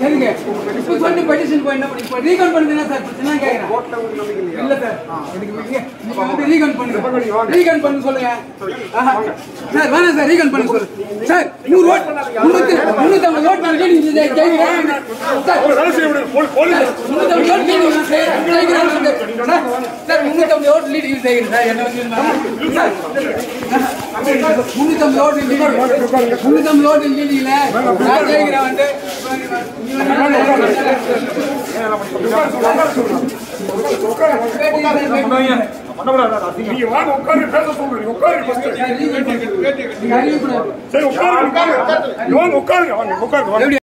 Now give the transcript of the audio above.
சரிங்க இப்போ சொல்லி பெட்டிஷன் போய் என்ன பண்ணி இப்போ ரீகவுண்ட் பண்ணுங்க சார் பிரச்சனை கேட்குறேன் கோர்ட்ல உங்களுக்கு நம்பிக்கை இல்லையா இல்ல சார் எனக்கு நீங்க நீங்க வந்து ரீகன் பண்ணுங்க ரீகன் பண்ண சொல்லுங்க ஆஹா. சார் வேணாம் சார் ரீகன் பண்ண சொல்லுங்க சார் நூறு ஓட் முன்னூத்தி முன்னூத்தி ஐம்பது ஓட் பண்ணி நீங்க ஜெயி- ஜெயிக்கிறேன் சார் முன்னூத்தி ஐம்பது ஓட் lead நான் ஜெயி- ஜெயிக்கிறேன் வந்து. சார், சார் முன்னூத்தி ஐம்பது ஓட் லீட் இது செய்கிறேன் சார் என்ன வந்து சார் முன்னூத்தி ஐம்பது ஓட் லீட் முன்னூத்தி ஐம்பது ஓட் லீட் இல்ல நான் ஜெயிக்கிறேன் வந்து நீங்க வாங்க உட்காரு பேச சொல்றீங்க உட்காரு first. நீங்க அறிவிக்கணும் சரி உட்காருங்க உட்காருங்க. வாங்க உட்காருங்க வாங்க உட்காருங்க வாங்க